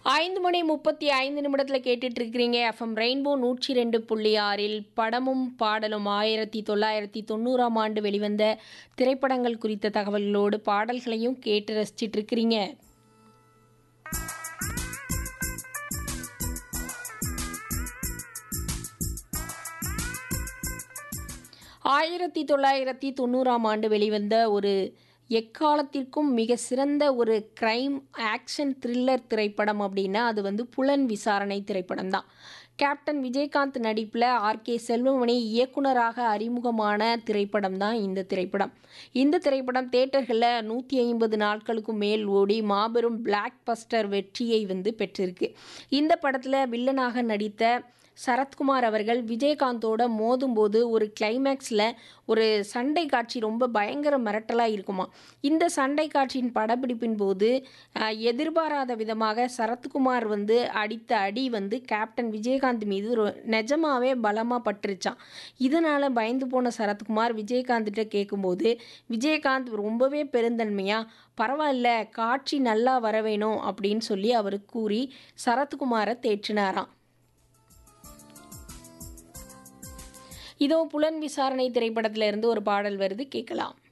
ஐந்து மணி முப்பத்தி ஐந்து நிமிடத்தில் கேட்டுட்டு இருக்கிறீங்க எஃப்எம் ரெயின்போ நூற்றி ரெண்டு புள்ளி ஆறில் படமும் பாடலும் ஆயிரத்தி தொள்ளாயிரத்தி தொண்ணூறாம் ஆண்டு வெளிவந்த திரைப்படங்கள் குறித்த தகவல்களோடு பாடல்களையும் கேட்டு ரசிச்சிட்டு இருக்கிறீங்க ஆயிரத்தி தொள்ளாயிரத்தி தொண்ணூறாம் ஆண்டு வெளிவந்த ஒரு எக்காலத்திற்கும் மிக சிறந்த ஒரு கிரைம் ஆக்ஷன் த்ரில்லர் திரைப்படம் அப்படின்னா அது வந்து புலன் விசாரணை திரைப்படம் தான் கேப்டன் விஜயகாந்த் நடிப்பில் ஆர்கே செல்வமணி இயக்குனராக அறிமுகமான திரைப்படம் தான் இந்த திரைப்படம் இந்த திரைப்படம் தேட்டர்களில் நூற்றி ஐம்பது நாட்களுக்கும் மேல் ஓடி மாபெரும் பிளாக் பஸ்டர் வெற்றியை வந்து பெற்றிருக்கு இந்த படத்தில் வில்லனாக நடித்த சரத்குமார் அவர்கள் விஜயகாந்தோட மோதும்போது ஒரு கிளைமேக்ஸில் ஒரு சண்டை காட்சி ரொம்ப பயங்கர மிரட்டலாக இருக்குமா இந்த சண்டை காட்சியின் படப்பிடிப்பின் போது அஹ், எதிர்பாராத விதமாக சரத்குமார் வந்து அடித்த அடி வந்து கேப்டன் விஜயகாந்த் மீது ரொ- நிஜமாவே பலமாக பட்டுருச்சான் இதனால் பயந்து போன சரத்குமார் விஜயகாந்த்கிட்ட கேட்கும்போது விஜயகாந்த் ரொம்பவே பெருந்தன்மையாக பரவாயில்ல காட்சி நல்லா வர வேணும் அப்படின்னு சொல்லி அவர் கூறி சரத்குமாரை தேற்றினாராம் இதோ புலன் விசாரணை திரைப்படத்துல இருந்து ஒரு பாடல் வருது கேட்கலாம்